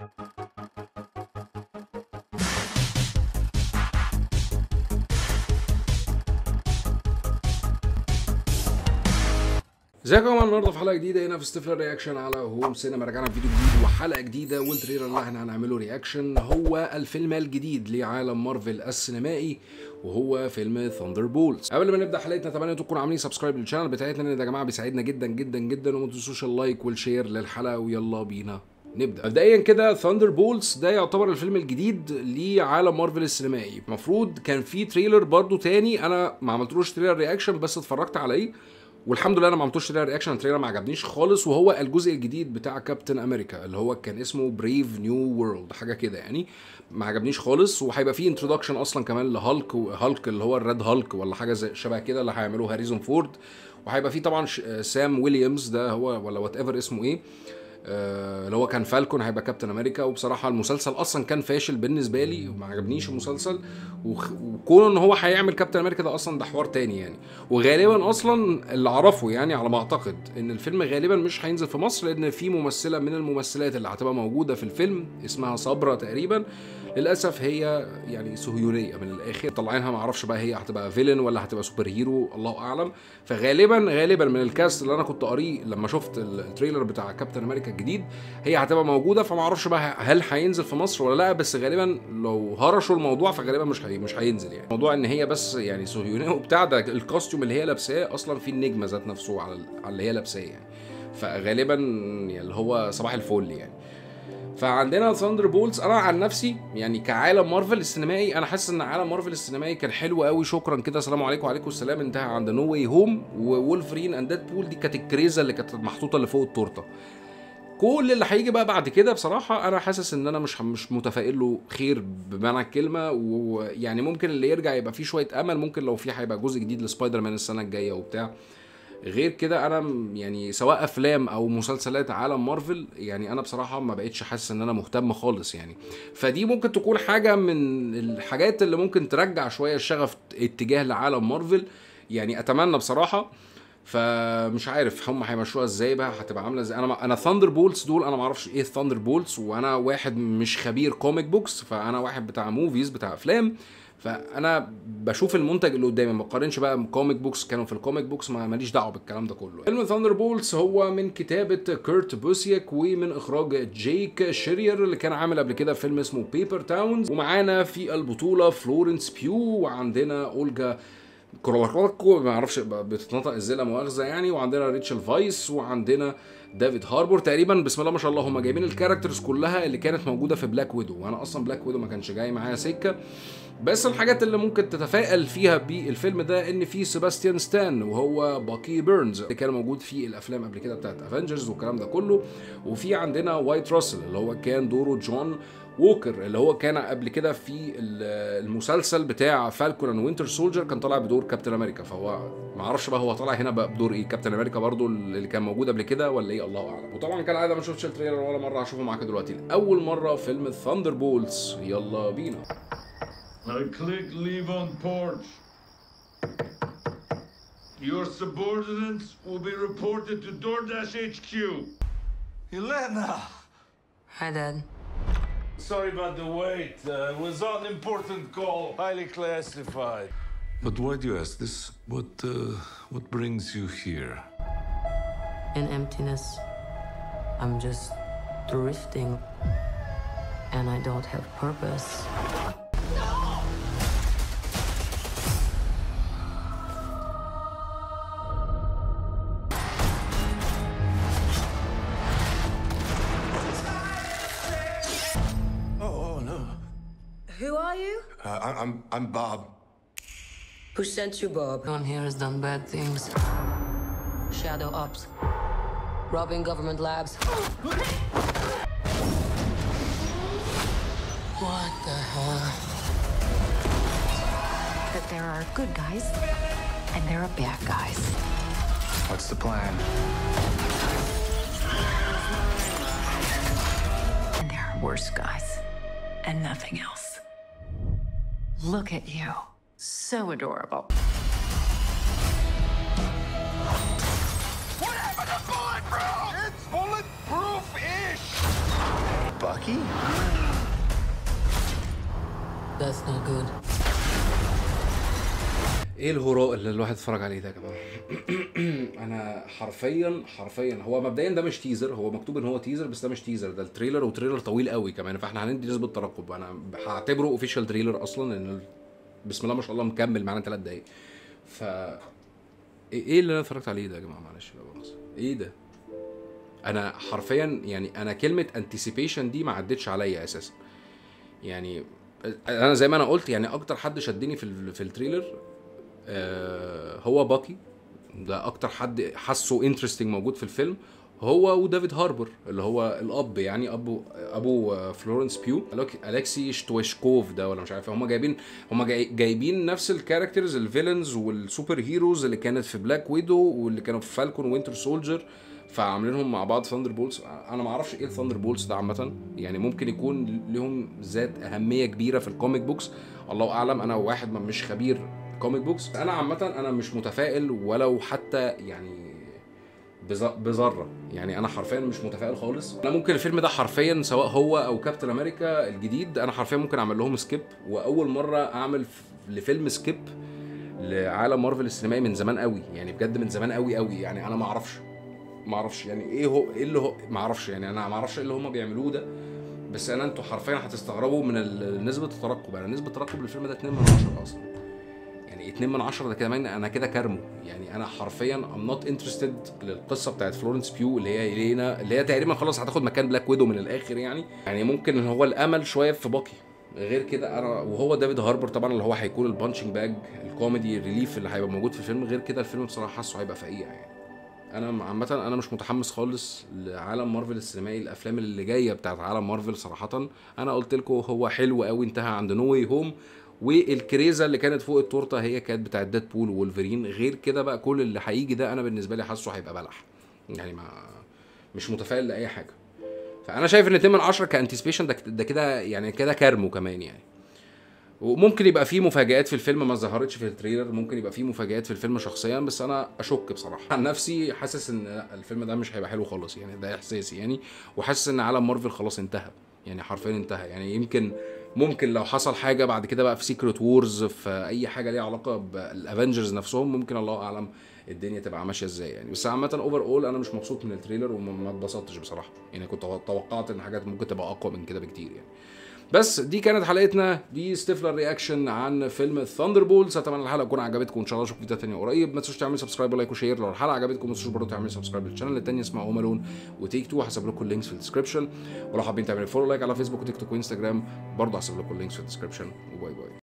ازيكم يا جماعه النهارده في حلقه جديده هنا في ستيفلر رياكشن على هوم سينما رجعنا في فيديو جديد وحلقه جديده والتريلر اللي احنا هنعمله رياكشن هو الفيلم الجديد لعالم مارفل السينمائي وهو فيلم ثاندر بولز قبل ما نبدا حلقتنا اتمنى انتم تكونوا عاملين سبسكرايب للشانل بتاعتنا لان ده يا جماعه بيساعدنا جدا جدا جدا وما تنسوش اللايك والشير للحلقه ويلا بينا نبدا مبدئيا كده ثاندر بولز ده يعتبر الفيلم الجديد لعالم مارفل السينمائي المفروض كان في تريلر برضو تاني انا ما عملتلوش تريلر رياكشن بس اتفرجت عليه والحمد لله انا ما عملتوش تريلر رياكشن التريلر ما عجبنيش خالص وهو الجزء الجديد بتاع كابتن امريكا اللي هو كان اسمه بريف نيو وورلد حاجه كده يعني ما عجبنيش خالص وهيبقى فيه انتروداكشن اصلا كمان لهالك هالك اللي هو الريد هالك ولا حاجه زي شبه كده اللي هيعملوه هاريزون فورد وهيبقى فيه طبعا ش- سام ويليامز ده هو ولا وات ايفر اسمه ايه آه، اللي هو كان فالكون هيبقى كابتن امريكا وبصراحه المسلسل اصلا كان فاشل بالنسبه لي وما عجبنيش المسلسل وخ- وكونه ان هو هيعمل كابتن امريكا ده اصلا ده حوار تاني يعني وغالبا اصلا اللي اعرفه يعني على ما اعتقد ان الفيلم غالبا مش هينزل في مصر لان في ممثله من الممثلات اللي هتبقى موجوده في الفيلم اسمها صبرا تقريبا للاسف هي يعني صهيونيه من الاخر طالعينها ما اعرفش بقى هي هتبقى فيلن ولا هتبقى سوبر هيرو الله اعلم فغالبا غالبا من الكاست اللي انا كنت قاريه لما شفت التريلر بتاع كابتن امريكا الجديد هي هتبقى موجوده فما اعرفش بقى هل هينزل في مصر ولا لا بس غالبا لو هرشوا الموضوع فغالبا مش هي مش هينزل يعني موضوع ان هي بس يعني صهيونيه وبتاع ده الكاستيوم اللي هي لابساه اصلا في النجمه ذات نفسه على على اللي هي لابساه يعني فغالبا يعني اللي هو صباح الفل يعني فعندنا ثاندر بولز انا عن نفسي يعني كعالم مارفل السينمائي انا حاسس ان عالم مارفل السينمائي كان حلو قوي شكرا كده السلام عليكم وعليكم السلام انتهى عند نو واي هوم وولفرين اند بول دي كانت الكريزه اللي كانت محطوطه اللي فوق التورته كل اللي هيجي بقى بعد كده بصراحه انا حاسس ان انا مش مش متفائل له خير بمعنى الكلمه ويعني ممكن اللي يرجع يبقى فيه شويه امل ممكن لو في هيبقى جزء جديد لسبايدر مان السنه الجايه وبتاع غير كده انا م- يعني سواء افلام او مسلسلات عالم مارفل يعني انا بصراحه ما بقتش حاسس ان انا مهتم خالص يعني فدي ممكن تكون حاجه من الحاجات اللي ممكن ترجع شويه الشغف اتجاه لعالم مارفل يعني اتمنى بصراحه فمش عارف هم هيمشوها ازاي بقى هتبقى عامله ازاي انا انا ثاندر بولز دول انا ما اعرفش ايه ثاندر بولز وانا واحد مش خبير كوميك بوكس فانا واحد بتاع موفيز بتاع افلام فانا بشوف المنتج اللي قدامي ما بقارنش بقى كوميك بوكس كانوا في الكوميك بوكس ما ماليش دعوه بالكلام ده كله فيلم ثاندر بولز هو من كتابه كيرت بوسيك ومن اخراج جيك شيرير اللي كان عامل قبل كده فيلم اسمه بيبر تاونز ومعانا في البطوله فلورنس بيو وعندنا اولجا كرولاكو ما اعرفش بتتنطق ازاي لا مؤاخذه يعني وعندنا ريتشل فايس وعندنا دافيد هاربور تقريبا بسم الله ما شاء الله هم جايبين الكاركترز كلها اللي كانت موجوده في بلاك ويدو وانا اصلا بلاك ويدو ما كانش جاي معايا سكه بس الحاجات اللي ممكن تتفائل فيها بالفيلم ده ان في سيباستيان ستان وهو باكي بيرنز اللي كان موجود في الافلام قبل كده بتاعت افنجرز والكلام ده كله وفي عندنا وايت راسل اللي هو كان دوره جون ووكر اللي هو كان قبل كده في ال- المسلسل بتاع فالكون اند وينتر سولجر كان طالع بدور كابتن امريكا فهو ما اعرفش بقى هو طالع هنا بقى بدور ايه كابتن امريكا برضو اللي كان موجود قبل كده ولا ايه الله اعلم وطبعا كالعاده ما شفتش التريلر ولا مره هشوفه معاك دلوقتي اول مره فيلم ثاندر بولز يلا بينا I click leave on porch. Your subordinates will be reported to DoorDash HQ. Elena! Hi, Dad. Sorry about the wait. Uh, it was an important call. Highly classified. But why do you ask this? What, uh, what brings you here? In emptiness, I'm just drifting. And I don't have purpose. Oh, oh no. Who are you? Uh, I- I'm I'm Bob. Who sent you, Bob? Everyone here has done bad things. Shadow ops. Robbing government labs. What the hell? that there are good guys and there are bad guys. What's the plan? And there are worse guys and nothing else. Look at you. So adorable. What happened to bulletproof? It's bulletproof-ish. Bucky? That's not good. ايه الهراء اللي الواحد اتفرج عليه ده يا جماعه انا حرفيا حرفيا هو مبدئيا ده مش تيزر هو مكتوب ان هو تيزر بس ده مش تيزر ده التريلر وتريلر طويل قوي كمان فاحنا هندي نسبه ترقب انا هعتبره اوفيشال تريلر اصلا لان بسم الله ما شاء الله مكمل معانا ثلاث دقايق ف ايه اللي انا اتفرجت عليه ده يا جماعه معلش لا مؤاخذة. ايه ده انا حرفيا يعني انا كلمه انتسيبيشن دي ما عدتش عليا اساسا يعني انا زي ما انا قلت يعني اكتر حد شدني في ال- في التريلر آه، هو باكي ده اكتر حد حاسه انترستنج موجود في الفيلم هو ودافيد هاربر اللي هو الاب يعني ابو ابو آه، فلورنس بيو ألوك- الكسي شتويشكوف ده ولا مش عارف هم جايبين هم جاي جايبين نفس الكاركترز الفيلنز والسوبر هيروز اللي كانت في بلاك ويدو واللي كانوا في فالكون وينتر سولجر فعاملينهم مع بعض ثاندر بولز انا ما اعرفش ايه الثاندر بولز ده عامه يعني ممكن يكون لهم ذات اهميه كبيره في الكوميك بوكس الله اعلم انا واحد ما مش خبير كوميك بوكس انا عامه انا مش متفائل ولو حتى يعني بز- بذره يعني انا حرفيا مش متفائل خالص انا ممكن الفيلم ده حرفيا سواء هو او كابتن امريكا الجديد انا حرفيا ممكن اعمل لهم سكيب واول مره اعمل ف- لفيلم سكيب لعالم مارفل السينمائي من زمان قوي يعني بجد من زمان قوي قوي يعني انا ما اعرفش ما اعرفش يعني ايه هو ايه اللي هو ما اعرفش يعني انا ما اعرفش ايه اللي هم بيعملوه ده بس انا انتوا حرفيا هتستغربوا من ال- نسبه الترقب انا نسبه الترقب للفيلم ده 2 من 10 اصلا يعني 2 من 10 ده كمان انا كده كارمو يعني انا حرفيا ام نوت انترستد للقصه بتاعت فلورنس بيو اللي هي لينا اللي هي تقريبا خلاص هتاخد مكان بلاك ويدو من الاخر يعني يعني ممكن ان هو الامل شويه في باكي غير كده انا وهو دافيد هاربر طبعا اللي هو هيكون البانشنج باج الكوميدي ريليف اللي هيبقى موجود في الفيلم غير كده الفيلم بصراحه حاسه هيبقى فقيع يعني انا عامه انا مش متحمس خالص لعالم مارفل السينمائي الافلام اللي جايه بتاعت عالم مارفل صراحه انا قلت لكم هو حلو قوي انتهى عند نو واي هوم والكريزه اللي كانت فوق التورته هي كانت بتاعت ديدبول وولفرين غير كده بقى كل اللي هيجي ده انا بالنسبه لي حاسه هيبقى بلح يعني ما مش متفائل لاي حاجه فانا شايف ان 2 من 10 كانتيسبيشن ده ده كده يعني كده كارمو كمان يعني وممكن يبقى فيه مفاجآت في الفيلم ما ظهرتش في التريلر ممكن يبقى فيه مفاجآت في الفيلم شخصيا بس انا اشك بصراحه عن نفسي حاسس ان لا الفيلم ده مش هيبقى حلو خالص يعني ده احساسي يعني وحاسس ان عالم مارفل خلاص انتهى يعني حرفيا انتهى يعني يمكن ممكن لو حصل حاجه بعد كده بقى في سيكريت وورز في اي حاجه ليها علاقه بالافنجرز نفسهم ممكن الله اعلم الدنيا تبقى ماشيه ازاي يعني بس عامه اوفر اول انا مش مبسوط من التريلر وما ما اتبسطتش بصراحه يعني كنت توقعت ان حاجات ممكن تبقى اقوى من كده بكتير يعني بس دي كانت حلقتنا دي ستيفلر رياكشن عن فيلم ثاندر بولز اتمنى الحلقه تكون عجبتكم ان شاء الله اشوف فيديو تاني قريب ما تنسوش تعملوا سبسكرايب ولايك وشير لو الحلقه عجبتكم ما تنسوش برضه تعملوا سبسكرايب للشانل التاني اسمها هوم الون وتيك تو هسيب لكم اللينكس في الديسكربشن ولو حابين تعملوا فولو لايك على فيسبوك وتيك توك وانستجرام برضه هسيب لكم اللينكس في الديسكربشن وباي باي